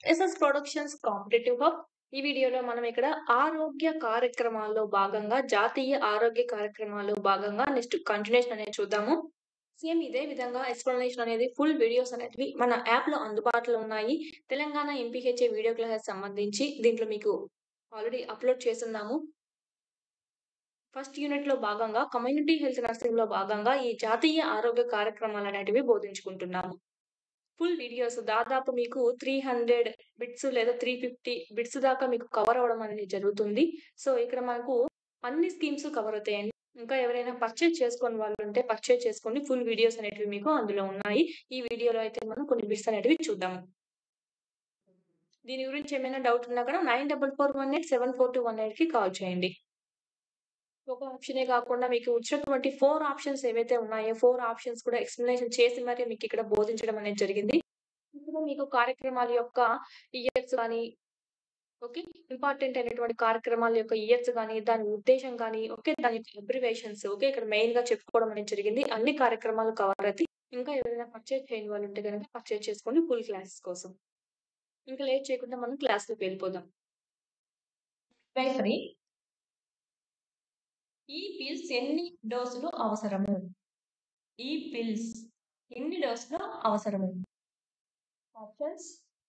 SS productions competitive hub ఈ వీడియోలో మనం ఇక్కడ ఆరోగ్య కార్యక్రమాల్లో భాగంగా జాతీయ ఆరోగ్య కార్యక్రమాల్లో భాగంగా నెక్స్ట్ కంటిన్యూషన్ అనేది చూద్దాము సేమ్ ఇదే విధంగా ఎక్స్ప్లెనేషన్ అనేది ఫుల్ వీడియోస్ అనేటివి మన యాప్ లో అందుబాటులో ఉన్నాయి తెలంగాణ ఎంపీహెచ్ఏ వీడియో క్లాసెస్ సంబంధించి దీంట్లో మీకు ఆల్రెడీ అప్లోడ్ చేస్తున్నాము ఫస్ట్ యూనిట్ లో భాగంగా కమ్యూనిటీ హెల్త్ నర్సింగ్ లో భాగంగా ఈ జాతీయ ఆరోగ్య కార్యక్రమాలు అనేటివి బోధించుకుంటున్నాము ఫుల్ వీడియోస్ దాదాపు మీకు త్రీ హండ్రెడ్ బిట్స్ లేదా త్రీ ఫిఫ్టీ బిట్స్ దాకా మీకు కవర్ అవ్వడం అనేది జరుగుతుంది సో ఇక్కడ మనకు అన్ని స్కీమ్స్ కవర్ అవుతాయండి ఇంకా ఎవరైనా పర్చేజ్ చేసుకుని వాళ్ళు ఉంటే పర్చేజ్ చేసుకోండి ఫుల్ వీడియోస్ అనేటివి మీకు అందులో ఉన్నాయి ఈ వీడియోలో అయితే మనం కొన్ని బిట్స్ అనేటివి చూద్దాము దీని గురించి ఏమైనా డౌట్ ఉన్నా కూడా nine double four one eight seven four two one eight కి కాల్ చేయండి ఒక ఆప్షనే కాకుండా మీకు వచ్చినటువంటి ఫోర్ ఆప్షన్స్ ఏవైతే ఉన్నాయో ఫోర్ ఆప్షన్స్ కూడా ఎక్స్ప్లెనేషన్ చేసి మరి మీకు ఇక్కడ బోధించడం అనేది జరిగింది ఇప్పుడు మీకు కార్యక్రమాల యొక్క ఇయర్స్ కానీ ఓకే ఇంపార్టెంట్ అయినటువంటి కార్యక్రమాల యొక్క ఇయర్స్ కానీ దాని ఉద్దేశం కానీ ఓకే దాని అబ్రివేషన్స్ ఓకే ఇక్కడ మెయిన్ గా చెప్పుకోవడం అనేది జరిగింది అన్ని కార్యక్రమాలు కవర్ అయితే ఇంకా ఎవరైనా పర్చేజ్ చేయని వాళ్ళు ఉంటే కనుక పర్చేజ్ చేసుకోండి ఫుల్ క్లాసెస్ కోసం ఇంకా లేట్ చేయకుండా మనం క్లాస్ లోకి వెళ్ళిపోదాం ఫ్రీ ఈ పిల్స్ ఎన్ని డోసులు అవసరము ఈ పిల్స్ ఎన్ని డోసులు అవసరము ఆప్షన్స్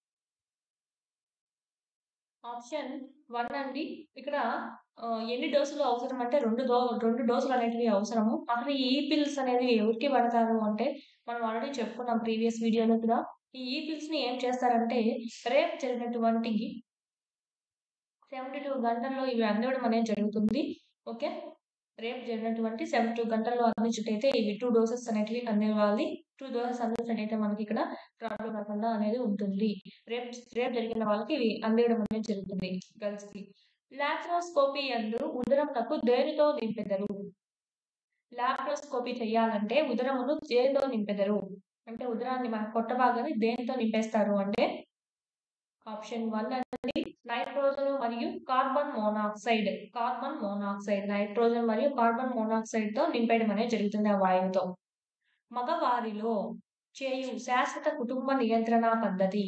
ఆప్షన్ వన్ అండి ఇక్కడ ఆ, ఎన్ని డోసులు అవసరం అంటే రెండు దో రెండు డోసులు అనేటివి అవసరము అసలు ఈ పిల్స్ అనేది ఎవరికి పడతారు అంటే మనం ఆల్రెడీ చెప్పుకున్నాం ప్రీవియస్ వీడియోలో కూడా ఈ ఈ పిల్స్ ని ఏం చేస్తారంటే రేపు జరిగినటువంటి సెవెంటీ టూ గంటల్లో ఇవి అందివ్వడం అనేది జరుగుతుంది ఓకే రేపు జరిగినటువంటి సెవెంటీ టూ గంటల్లో అందించుటైతే ఇవి టూ డోసెస్ అనేటివి అందివ్వాలి టూ డోసెస్ అందించినట్టయితే మనకి ఇక్కడ ప్రాబ్లం రాకుండా అనేది ఉంటుంది రేపు రేపు జరిగిన వాళ్ళకి ఇవి అందివ్వడం అనేది జరుగుతుంది గర్ల్స్ కి లాప్రోస్కోపీ అందు ఉదరమునకు దేనితో నింపెదరు లాప్రోస్కోపీ చేయాలంటే ఉదరమును దేనితో నింపెదరు అంటే ఉదరాన్ని మన పొట్ట భాగాన్ని దేనితో నింపేస్తారు అంటే ఆప్షన్ వన్ అనేది నైట్రోజన్ మరియు carbon monoxide carbon monoxide nitrogen మరియు కార్బన్ మోనాక్సైడ్ తో నింపేయడం అనేది జరుగుతుంది ఆ వాయువుతో మగవారిలో చేయు శాశ్వత కుటుంబ నియంత్రణ పద్ధతి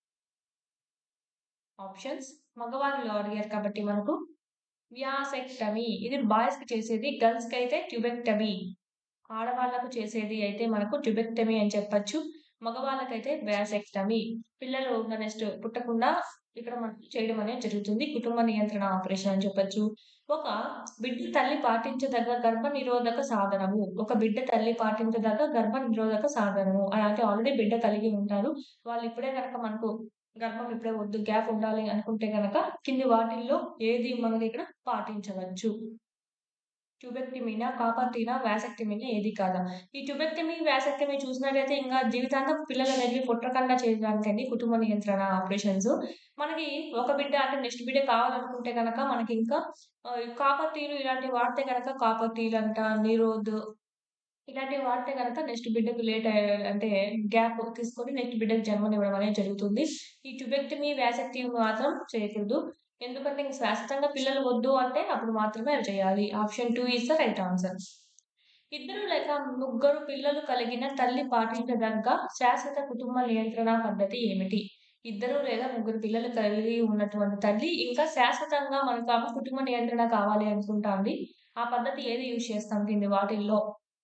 ఆప్షన్స్ మగవారిలో అడిగారు కాబట్టి మనకు వ్యాసెక్టమీ ఇది బాయ్స్ కి చేసేది గర్ల్స్ కి అయితే ట్యూబెక్టమీ ఆడవాళ్లకు చేసేది అయితే మనకు ట్యూబెక్టమీ అని చెప్పొచ్చు మగవాళ్ళకైతే వ్యాసెక్టమీ పిల్లలు నెక్స్ట్ పుట్టకుండా ఇక్కడ మనకు చేయడం అనేది జరుగుతుంది కుటుంబ నియంత్రణ ఆపరేషన్ అని చెప్పొచ్చు ఒక బిడ్డ తల్లి పాటించదగ్గ గర్భ నిరోధక సాధనము ఒక బిడ్డ తల్లి పాటించదగ్గ గర్భ నిరోధక సాధనము అంటే ఆల్రెడీ బిడ్డ కలిగి ఉంటారు వాళ్ళు ఇప్పుడే కనుక మనకు గర్భం ఇప్పుడే వద్దు గ్యాప్ ఉండాలి అనుకుంటే గనక కింది వాటిల్లో ఏది మనకి ఇక్కడ పాటించవచ్చు ట్యూబెక్టమీనా కాపర్టీనా వ్యాసెక్టమీనా ఏది కాదా ఈ ట్యూబెక్టమీ వ్యాసెక్టమీ చూసినట్లయితే ఇంకా జీవితాంతం పిల్లలు అనేవి పుట్టకుండా చేయడానికండి కుటుంబ నియంత్రణ ఆపరేషన్స్ మనకి ఒక బిడ్డ అంటే నెక్స్ట్ బిడ్డ కావాలనుకుంటే కనుక మనకి ఇంకా కాపర్టీలు ఇలాంటివి వాడితే కనుక కాపర్టీలు అంట నిరోధ్ ఇలాంటివి వాడితే కనుక నెక్స్ట్ బిడ్డకు లేట్ అంటే గ్యాప్ తీసుకొని నెక్స్ట్ బిడ్డకు జన్మనివ్వడం అనేది జరుగుతుంది ఈ ట్యూబెక్టమీ వ్యాసెక్టమీ మాత్రం చేయకూడదు ఎందుకంటే ఇంక శాశ్వతంగా పిల్లలు వద్దు అంటే అప్పుడు మాత్రమే అవి చేయాలి option two is the right answer ఇద్దరు లేక ముగ్గురు పిల్లలు కలిగిన తల్లి పాటించదగ్గ శాశ్వత కుటుంబ నియంత్రణ పద్ధతి ఏమిటి ఇద్దరు లేదా ముగ్గురు పిల్లలు కలిగి ఉన్నటువంటి తల్లి ఇంకా శాశ్వతంగా మనకు ఆమె కుటుంబ నియంత్రణ కావాలి అనుకుంటాంది ఆ పద్ధతి ఏది యూజ్ చేస్తాం కింది వాటిల్లో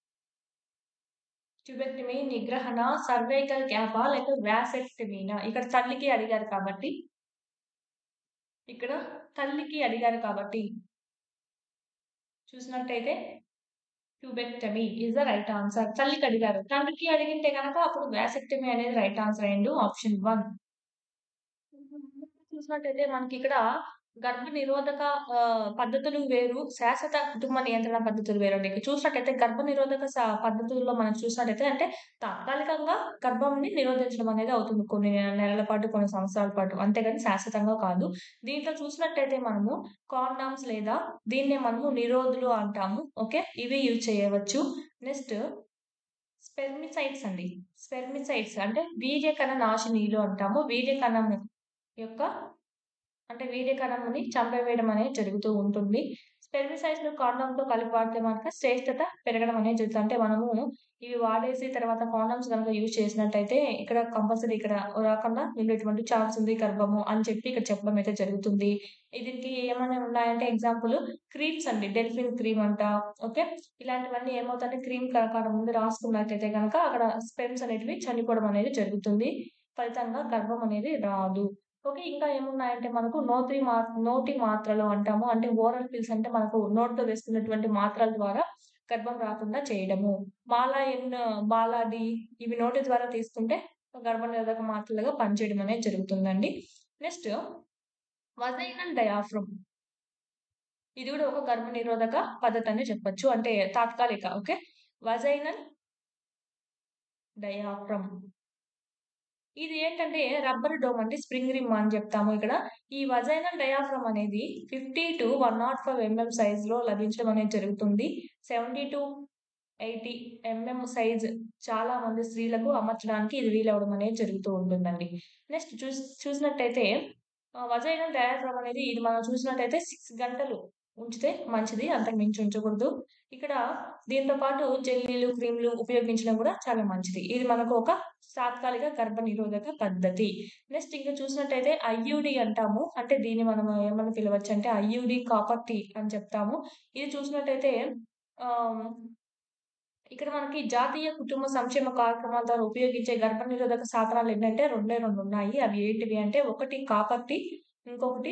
ట్యూబెక్టమీ నిగ్రహణ సర్వైకల్ క్యాపా లేక వ్యాసెక్టమీనా ఇక్కడ తల్లికి అడిగారు కాబట్టి ఇక్కడ తల్లికి అడిగారు కాబట్టి చూసినట్టయితే tubectomy is the right answer తల్లికి అడిగారు తండ్రికి అడిగింటే కనుక అప్పుడు వ్యాసెక్టమీ అనేది రైట్ ఆన్సర్ అయ్యిండు ఆప్షన్ వన్ చూసినట్టయితే మనకి ఇక్కడ గర్భ నిరోధక ఆ, పద్ధతులు వేరు శాశ్వత కుటుంబ నియంత్రణ పద్ధతులు వేరు అండి ఇక్కడ చూసినట్టయితే గర్భ నిరోధక స- పద్ధతుల్లో మనం చూసినట్టయితే అంటే తాత్కాలికంగా గర్భంని నిరోధించడం అనేది అవుతుంది కొన్ని నెలల పాటు కొన్ని సంవత్సరాల పాటు అంతేగాని శాశ్వతంగా కాదు దీంట్లో చూసినట్టయితే మనము కాండామ్స్ లేదా దీన్నే మనము నిరోధులు అంటాము ఓకే ఇవి యూజ్ చేయవచ్చు నెక్స్ట్ స్పెర్మిసైడ్స్ అండి స్పెర్మిసైడ్స్ అంటే వీర్యకణ నాశినీలు అంటాము వీర్యకణము యొక్క అంటే వీర్యకణముని చంపవేయడం అనేది జరుగుతూ ఉంటుంది స్పెర్మిసైడ్స్‌ను కాండోమ్‌తో కలిపి వాడితే మాత్రం శ్రేష్టత పెరగడం అనేది జరుగుతుంది. అంటే మనము ఇవి వాడేసి తర్వాత కాండోమ్స్ గనుక యూజ్ చేసినట్టయితే ఇక్కడ కంపల్సరీ ఇక్కడ రాకుండా ఉండేటువంటి ఛాన్స్ ఉంది గర్భము అని చెప్పి ఇక్కడ చెప్పడం అయితే జరుగుతుంది. దీనికి ఏమైనా ఉన్నాయంటే ఎగ్జాంపుల్ క్రీమ్స్ అండి. డెల్ఫిన్ క్రీమ్ అంట. ఓకే. ఇలాంటివన్నీ ఏమవుతాయంటే క్రీమ్ కనుక ముందు రాసుకున్నట్టయితే గనక అక్కడ స్పెర్మ్స్ అనేటివి చనిపోవడం అనేది జరుగుతుంది. ఫలితంగా గర్భం అనేది రాదు. ఓకే. ఇంకా ఏమున్నాయంటే మనకు నోటి మా నోటి మాత్రలు అంటాము. అంటే ఓరల్ పిల్స్ అంటే మనకు నోట్లో వేసుకున్నటువంటి మాత్రల ద్వారా గర్భం రాకుండా చేయడము. మాలా ఎన్, మాలా డి ఇవి నోటి ద్వారా తీసుకుంటే గర్భనిరోధక మాత్రలుగా పనిచేయడం అనేది జరుగుతుందండి. Next vaginal diaphragm. ఇది కూడా ఒక గర్భనిరోధక పద్ధతి అనే చెప్పొచ్చు. అంటే తాత్కాలిక. ఓకే. Vaginal diaphragm. ఇది ఏంటంటే రబ్బర్ డోమ్ అండి. స్ప్రింగ్ రిమ్ అని చెప్తాము ఇక్కడ. ఈ వజైనల్ డయాఫ్రమ్ అనేది 50-105 ఎంఎం సైజ్‌లో లభించడం అనేది జరుగుతుంది. 70-80 ఎంఎం సైజ్ చాలా మంది స్త్రీలకు అమర్చడానికి ఇది వీలవ్వడం అనేది జరుగుతూ ఉంటుందండి. నెక్స్ట్ చూస్ చూసినట్టయితే ఆహ్, వజైనల్ డయాఫ్రమ్ అనేది ఇది మనం చూసినట్టయితే 6 గంటలు ఉంచితే మంచిది. అంతకు మించి ఉంచకూడదు. ఇక్కడ దీంతో పాటు జెల్లీలు, క్రీమ్‌లు ఉపయోగించడం కూడా చాలా మంచిది. ఇది మనకు ఒక తాత్కాలిక గర్భనిరోధక పద్ధతి. నెక్స్ట్ ఇంకా చూసినట్టయితే ఐయుడీ అంటాము. అంటే దీన్ని మనం ఏమని పిలవచ్చంటే ఐయుడీ కాపర్ టీ అని చెప్తాము. ఇది చూసినట్టయితే ఆహ్, ఇక్కడ మనకి జాతీయ కుటుంబ సంక్షేమ కార్యక్రమాల ద్వారా ఉపయోగించే గర్భనిరోధక సాధనాలు ఏంటంటే రెండే 2 ఉన్నాయి. అవి ఏంటివి అంటే ఒకటి కాపర్ టీ, ఇంకొకటి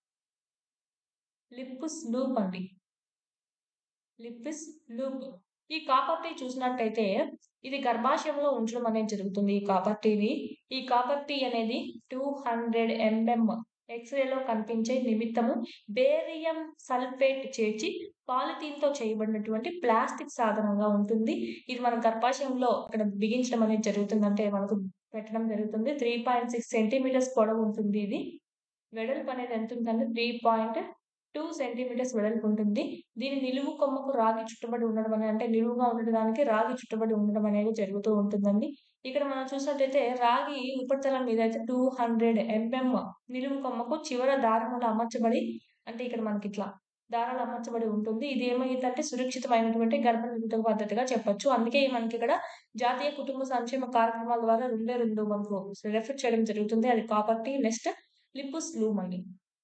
లిప్స్ లూప్ అండి. Lippes loop. ఈ కాపర్ టీ చూసినట్టయితే ఇది గర్భాశయంలో ఉంచడం అనేది జరుగుతుంది. ఈ కాపర్ టీని. ఈ కాపర్ టీ అనేది 200 ఎంఎం ఎక్స్‌రేలో కనిపించే నిమిత్తము బేరియం సల్ఫేట్ చేర్చి పాలిథీన్‌తో చేయబడినటువంటి ప్లాస్టిక్ సాధనంగా ఉంటుంది. ఇది మన గర్భాశయంలో ఇక్కడ బిగించడం అనేది జరుగుతుంది. అంటే మనకు పెట్టడం జరుగుతుంది. 3.6 సెంటీమీటర్స్ పొడవు ఉంటుంది ఇది. వెడల్పు అనేది ఎంతుందంటే 3.2 సెంటీమీటర్స్ వెడల్పు ఉంటుంది. దీని నిలువు కొమ్మకు రాగి చుట్టబడి ఉండడం అనేది అంటే నిలువుగా ఉండడానికి రాగి చుట్టబడి ఉండడం అనేది జరుగుతూ ఉంటుందండి. ఇక్కడ మనం చూసినట్టయితే రాగి ఉపరితలం మీద అయితే 200 ఎంఎం నిలువు కొమ్మకు చివర దారములు అమర్చబడి అంటే ఇక్కడ మనకిట్లా దారాలు అమర్చబడి ఉంటుంది. ఇది ఏమైందంటే సురక్షితమైనటువంటి గర్భనిరోధక పద్ధతిగా చెప్పొచ్చు. అందుకే మనకిక్కడ జాతీయ కుటుంబ సంక్షేమ కార్యక్రమాల ద్వారా రెండే 2 మనకు రెఫర్ చేయడం జరుగుతుంది. అది copper T next Lippes loop అండి.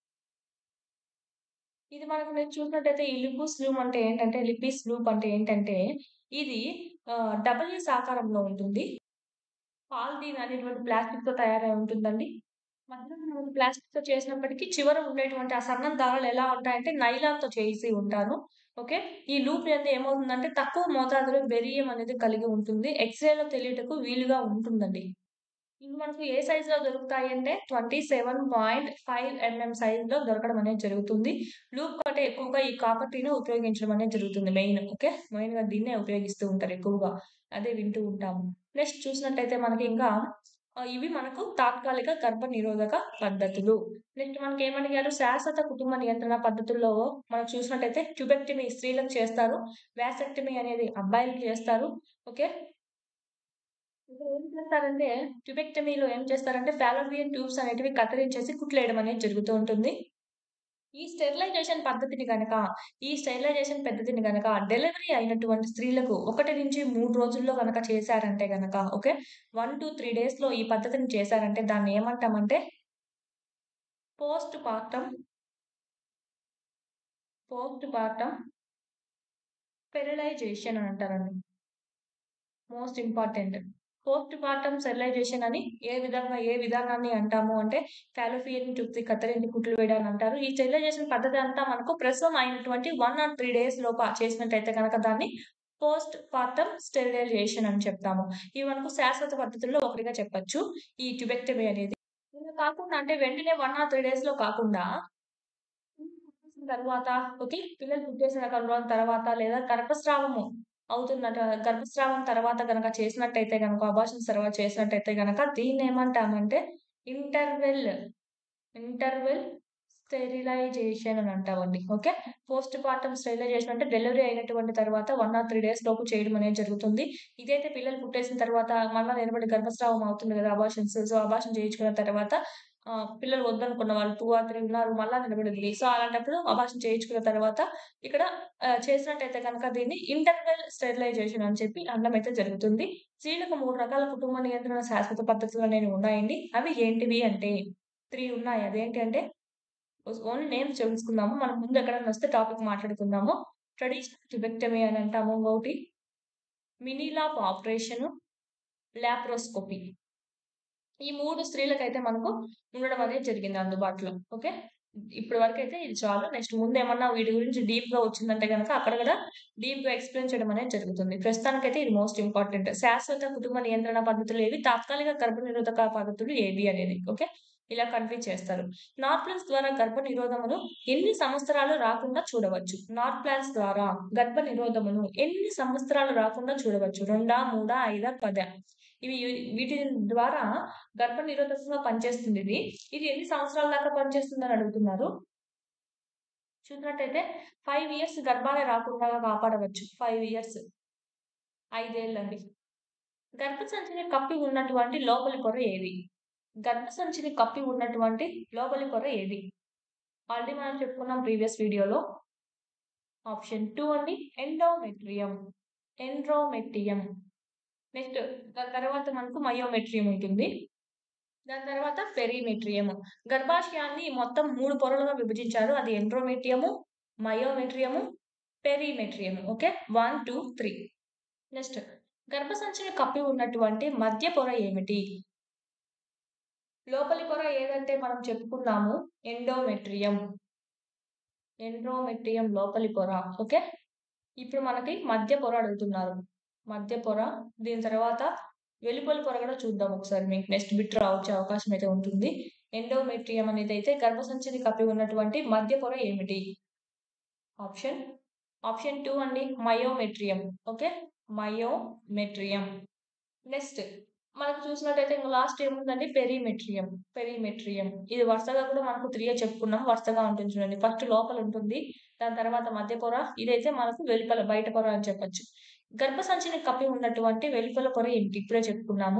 ఇది మనకు మీరు చూసినట్టయితే ఈ లిప్స్ లూమ్ అంటే ఏంటంటే లిపిస్ లూప్ అంటే ఏంటంటే ఇది ఆహ్, డబుల్-ఎస్ ఆకారంలో ఉంటుంది. పాలిథీన్ అనేటువంటి ప్లాస్టిక్‌తో తయారై ఉంటుందండి. మధ్యలో మనం ప్లాస్టిక్‌తో చేసినప్పటికీ చివర ఉండేటువంటి ఆ సన్నని దారాలు ఎలా ఉంటాయంటే నైలాన్‌తో చేసి ఉంటారు. ఓకే. ఈ లూప్ అనేది ఏమవుతుందంటే తక్కువ మోతాదులో బెరియం అనేది కలిగి ఉంటుంది. ఎక్స్‌రేలో తెలియుటకు వీలుగా ఉంటుందండి. ఇవి మనకు ఏ సైజ్‌లో దొరుకుతాయి అంటే 27.5 ఎంఎం సైజ్‌లో దొరకడం అనేది జరుగుతుంది. లూప్ కంటే ఎక్కువగా ఈ కాపర్ టీని ఉపయోగించడం అనేది జరుగుతుంది మెయిన్. ఓకే. మెయిన్‌గా దీన్నే ఉపయోగిస్తూ ఉంటారు ఎక్కువగా. అదే వింటూ ఉంటాము. నెక్స్ట్ చూసినట్టయితే మనకి ఇంకా ఆహ్, ఇవి మనకు తాత్కాలిక గర్భనిరోధక పద్ధతులు. నెక్స్ట్ మనకేమడిగారు శాశ్వత కుటుంబ నియంత్రణ పద్ధతుల్లో మనం చూసినట్టయితే ట్యూబెక్టమీ స్త్రీలకు చేస్తారు. వాసెక్టమీ అనేది అబ్బాయిలకి చేస్తారు. ఓకే. ఇక్కడ ఏం చేస్తారంటే ట్యూబెక్టమీలో ఏం చేస్తారంటే ఫాలోపియన్ ట్యూబ్స్ అనేటివి కత్తిరించేసి కుట్లేయడం అనేది జరుగుతూ ఉంటుంది. ఈ స్టెరిలైజేషన్ పద్ధతిని గనక ఈ స్టెరిలైజేషన్ పద్ధతిని గనక డెలివరీ అయినటువంటి స్త్రీలకు 1-3 రోజుల్లో గనక చేశారంటే గనక ఓకే. 1-3 డేస్‌లో ఈ పద్ధతిని చేశారంటే దాన్ని ఏమంటామంటే postpartum postpartum sterilization అని అంటారండి. Most important. Postpartum sterilization అని ఏ విధంగా ఏ విధానాన్ని అంటాము అంటే ఫాలోపియన్ ట్యూబ్స్‌ని కత్తిరించి కుట్లు వేయడం అని అంటారు. ఈ స్టెరిలైజేషన్ పద్ధతి అంతా మనకు ప్రసవం అయినటువంటి 1 ఆర్ 3 డేస్ లోప చేసినట్టయితే గనక దాన్ని పోస్ట్ పార్టమ్ స్టెరిలైజేషన్ అని చెప్తాము. ఇవి మనకు శాశ్వత పద్ధతుల్లో ఒకటిగా చెప్పొచ్చు. ఈ ట్యూబెక్టమీ అనేది. ఇలా కాకుండా అంటే వెంటనే 1 ఆర్ 3 డేస్‌లో కాకుండా పుట్టేసిన తర్వాత ఓకే. పిల్లలు పుట్టేసిన కరువ తర్వాత లేదా గర్భస్రావము అవుతున్నట గర్భస్రావం తర్వాత గనక చేసినట్టయితే గనక అబార్షన్స్ తర్వాత చేసినట్టయితే గనక దీన్నేమంటామంటే ఇంటర్వెల్ ఇంటర్వెల్ స్టెరిలైజేషన్ అని అంటామండి. ఓకే. పోస్ట్ పార్టమ్ స్టెరిలైజేషన్ అంటే డెలివరీ అయినటువంటి తర్వాత 1 ఆర్ 3 డేస్ లోపు చేయడం అనేది జరుగుతుంది. ఇదైతే పిల్లలు పుట్టేసిన తర్వాత మళ్ళా నిలబడి గర్భస్రావం అవుతుంది కదా! అబార్షన్స్. సో, అబార్షన్ చేయించుకున్న తర్వాత ఆహ్, పిల్లలు వద్దనుకున్న వాళ్ళు 2 ఆర్ 3 ఉన్నారు. మళ్ళా నిలబడింది. సో, అలాంటప్పుడు అబార్షన్ చేయించుకున్న తర్వాత ఇక్కడ ఆహ్, చేసినట్టయితే గనక దీన్ని ఇంటర్వెల్ స్టెరిలైజేషన్ అని చెప్పి అనడం అయితే జరుగుతుంది. స్త్రీలకు 3 రకాల కుటుంబ నియంత్రణ శాశ్వత పద్ధతులనేవి ఉన్నాయండి. అవి ఏంటివి అంటే 3 ఉన్నాయి. అదేంటి అంటే ఓస్ ఓన్లీ నేమ్స్ తెలుసుకుందాము. మనం ముందు ఎక్కడైనా వస్తే టాపిక్ మాట్లాడుకుందాము. ట్రెడిషనల్ ట్యూబెక్టమీ అని అంటాము ఇంకొకటి. Mini lap operation, laparoscopy. ఈ 3 స్త్రీలకైతే మనకు ఉండడం అనేది జరిగింది అందుబాటులో. ఓకే. ఇప్పటి వరకైతే ఇది చాలు. నెక్స్ట్ ముందేమన్నా వీటి గురించి డీప్‌గా వచ్చిందంటే గనక అక్కడ గూడా డీప్‌గా ఎక్స్‌ప్లెయిన్ చేయడం అనేది జరుగుతుంది. ప్రస్తుతానికైతే ఇది మోస్ట్ ఇంపార్టెంట్. శాశ్వత కుటుంబ నియంత్రణ పద్ధతులు ఏవి? తాత్కాలిక గర్భనిరోధక పద్ధతులు ఏవి అనేది. ఓకే. ఇలా కన్‌ఫ్యూజ్ చేస్తారు. నాట్ ప్లాన్స్ ద్వారా గర్భ నిరోధమును ఎన్ని సంవత్సరాలు రాకుండా చూడవచ్చు? నాట్ ప్లాన్స్ ద్వారా గర్భ నిరోధమును ఎన్ని సంవత్సరాలు రాకుండా చూడవచ్చు? 2, 3, 5, 10 ఇవి వీటి ద్వారా గర్భ నిరోధకంగా పనిచేస్తుంది ఇది. ఇది ఎన్ని సంవత్సరాల దాకా పనిచేస్తుందని అడుగుతున్నారు. చూసినట్టయితే 5 ఇయర్స్ గర్భాలే రాకుండా కాపాడవచ్చు. 5 ఇయర్స్. 5 ఏళ్లండి. గర్భసంచిని కప్పి ఉన్నటువంటి లోపలి పొర ఏది? గర్భసంచిని కప్పి ఉన్నటువంటి లోపలి పొర ఏది? ఆల్రెడీ మనం చెప్పుకున్నాం ప్రీవియస్ వీడియోలో. ఆప్షన్ 2 అండి. ఎండోమెట్రియం. ఎండ్రోమెట్రియం. నెక్స్ట్ దాని తర్వాత మనకు మయోమెట్రియం ఉంటుంది. దాని తర్వాత పెరిమెట్రియం. గర్భాశయాన్ని మొత్తం 3 పొరలుగా విభజించారు. అది endometrium, myometrium, perimetrium. Okay. 1, 2, 3. Next గర్భసంచిని కప్పి ఉన్నటువంటి మధ్య పొర ఏమిటి? లోపలి పొర ఏదంటే మనం చెప్పుకున్నాము ఎండోమెట్రియం. ఎండ్రోమెట్రియం లోపలి పొర. ఓకే. ఇప్పుడు మనకి మధ్య పొర అడుగుతున్నారు. మధ్య పొర. దీని తర్వాత వెలుపలి పొర గూడా చూద్దాం ఒకసారి మీకు నెక్స్ట్ బిట్ రావచ్చే అవకాశం అయితే ఉంటుంది. ఎండోమెట్రియం అనేదైతే గర్భసంచిని కప్పి ఉన్నటువంటి మధ్య పొర ఏమిటి? ఆప్షన్ ఆప్షన్ 2 అండి. మయోమెట్రియం. ఓకే. మయోమెట్రియం. నెక్స్ట్ మనకు చూసినట్టయితే ఇంక లాస్ట్ ఏముందండి పెరిమెట్రియం. పెరిమెట్రియం. ఇది వరుసగా కూడా మనకు 3 చెప్పుకున్నాం. వరుసగా ఉంటుంది చూడండి. ఫస్ట్ లోపల ఉంటుంది. దాని తర్వాత మధ్య పొర. ఇదైతే మనకు వెలుపల బయట పొర అని చెప్పొచ్చు. గర్భసంచిని కప్పి ఉన్నటువంటి వెలుపల పొర ఏమిటి? ఇప్పుడే చెప్పుకున్నాము.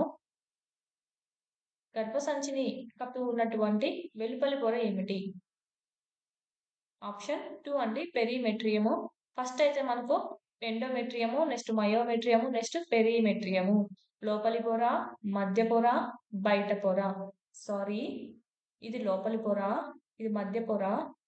గర్భసంచిని కప్పి ఉన్నటువంటి వెలుపలి పొర ఏమిటి? ఆప్షన్ 2 అండి. పెరిమెట్రియము. ఫస్ట్ అయితే మనకు ఎండోమెట్రియము, నెక్స్ట్ మయోమెట్రియము, నెక్స్ట్ పెరిమెట్రియము. లోపలి పొర, మధ్య పొర, బయట పొర. సారీ ఇది లోపలి పొర, ఇది మధ్య పొర.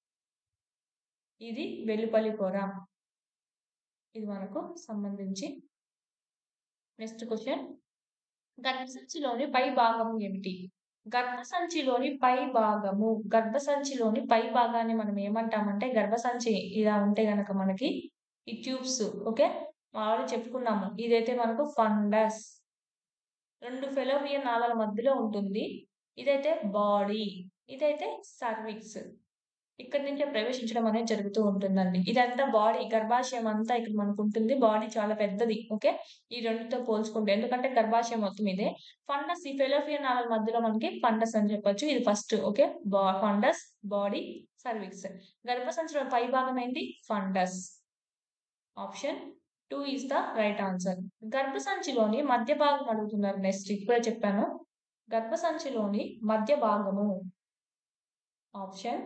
ఇది వెలుపలి పొర. ఇది మనకు సంబంధించి నెక్స్ట్ క్వెషన్. గర్భసంచిలోని పై భాగం ఏమిటి? గర్భసంచిలోని పై భాగము. గర్భసంచిలోని పై భాగాన్ని మనం ఏమంటామంటే గర్భసంచి ఇలా ఉంటే గనక మనకి ఈ ట్యూబ్స్ ఓకే. ఆల్రెడీ చెప్పుకున్నాము. ఇదైతే మనకు ఫండస్. 2 ఫెలోపియన్ నాళాల మధ్యలో ఉంటుంది. ఇదైతే బాడీ. ఇదైతే సర్విక్స్. ఇక్కడి నుంచే ప్రవేశించడం అనేది జరుగుతూ ఉంటుందండి. ఇదంతా బాడీ గర్భాశయం అంతా ఇక్కడ మనకుంటుంది. బాడీ చాలా పెద్దది. ఓకే. ఈ రెండితో పోల్చుకుంటే ఎందుకంటే గర్భాశయం మొత్తం ఇదే. ఫండస్ ఈ ఫెలోపియన్ నాళాల మధ్యలో మనకి ఫండస్ అని చెప్పొచ్చు. ఇది ఫస్ట్ ఓకే. బా ఫండస్, బాడీ, సర్విక్స్. గర్భసంచిలో పై భాగం ఏంటి? Fundus. Option 2 is the right answer. గర్భసంచిలోని మధ్య భాగం అడుగుతున్నారు నెక్స్ట్ ఇప్పుడే చెప్పాను. గర్భసంచిలోని మధ్య భాగము. ఆప్షన్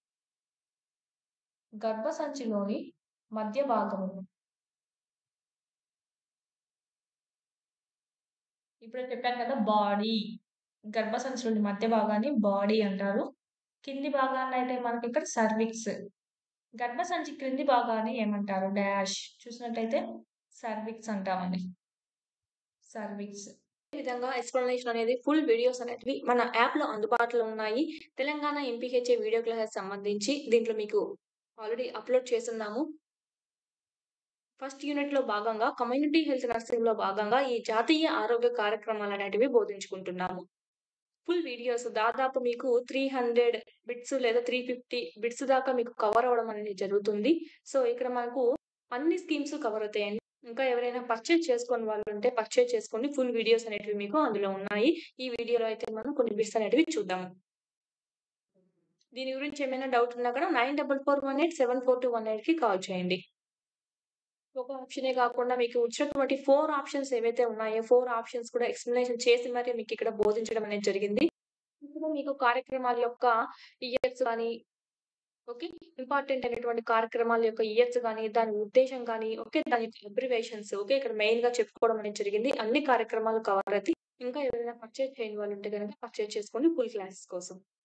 గర్భసంచిలోని మధ్య భాగము. ఇప్పుడే చెప్పాను కదా! బాడీ. గర్భసంచిలోని మధ్య భాగాన్ని బాడీ అంటారు. కింది భాగాన్నయితే మనకిక్కడ సర్విక్స్. గర్భసంచి క్రింది భాగాన్ని ఏమంటారు? డాష్ చూసినట్టయితే సర్విక్స్ అంటామండి. సర్విక్స్. ఈ విధంగా ఎక్స్‌ప్లనేషన్ అనేది ఫుల్ వీడియోస్ అనేటివి మన యాప్‌లో అందుబాటులో ఉన్నాయి. తెలంగాణ ఎంపీహెచ్‌ఏ వీడియో క్లాసెస్ సంబంధించి దీంట్లో మీకు ఆల్రెడీ అప్‌లోడ్ చేసున్నాము. ఫస్ట్ యూనిట్‌లో భాగంగా కమ్యూనిటీ హెల్త్ నర్సింగ్‌లో భాగంగా ఈ జాతీయ ఆరోగ్య కార్యక్రమాలనేటివి బోధించుకుంటున్నాము. ఫుల్ వీడియోస్ దాదాపు మీకు 300 బిట్స్ లేదా 350 బిట్స్ దాకా మీకు కవర్ అవ్వడం అనేది జరుగుతుంది. సో, ఇక్కడ మనకు అన్ని స్కీమ్స్ కవర్ అవుతాయండి. ఇంకా ఎవరైనా పర్చేజ్ చేసుకోని వాళ్ళుంటే పర్చేజ్ చేసుకోండి. ఫుల్ వీడియోస్ అనేటివి మీకు అందులో ఉన్నాయి. ఈ వీడియోలో అయితే మనం కొన్ని బిట్స్ అనేటివి చూద్దాము. దీని గురించి ఏమైనా డౌట్ ఉన్నా కూడా 9441874218కి కాల్ చేయండి. ఒక ఆప్షనే కాకుండా మీకు వచ్చినటువంటి 4 ఆప్షన్స్ ఏవైతే ఉన్నాయో 4 ఆప్షన్స్ కూడా ఎక్స్‌ప్లనేషన్ చేసి మరి మీకిక్కడ బోధించడం అనేది జరిగింది. ఇందులో మీకు కార్యక్రమాల యొక్క ఇయర్స్ గాని ఓకే. ఇంపార్టెంట్ అయినటువంటి కార్యక్రమాల యొక్క ఇయర్స్ గాని, దాని ఉద్దేశ్యం గాని, ఓకే. దాని యొక్క అబ్రివేషన్స్ ఓకే. ఇక్కడ మెయిన్‌గా చెప్పుకోవడం అనేది జరిగింది. అన్ని కార్యక్రమాలు కవర్ అవుతాయి. ఇంకా ఎవరైనా పర్చేజ్ చేయని వాళ్ళు ఉంటే గనక పర్చేజ్ చేసుకోండి ఫుల్ క్లాసెస్ కోసం.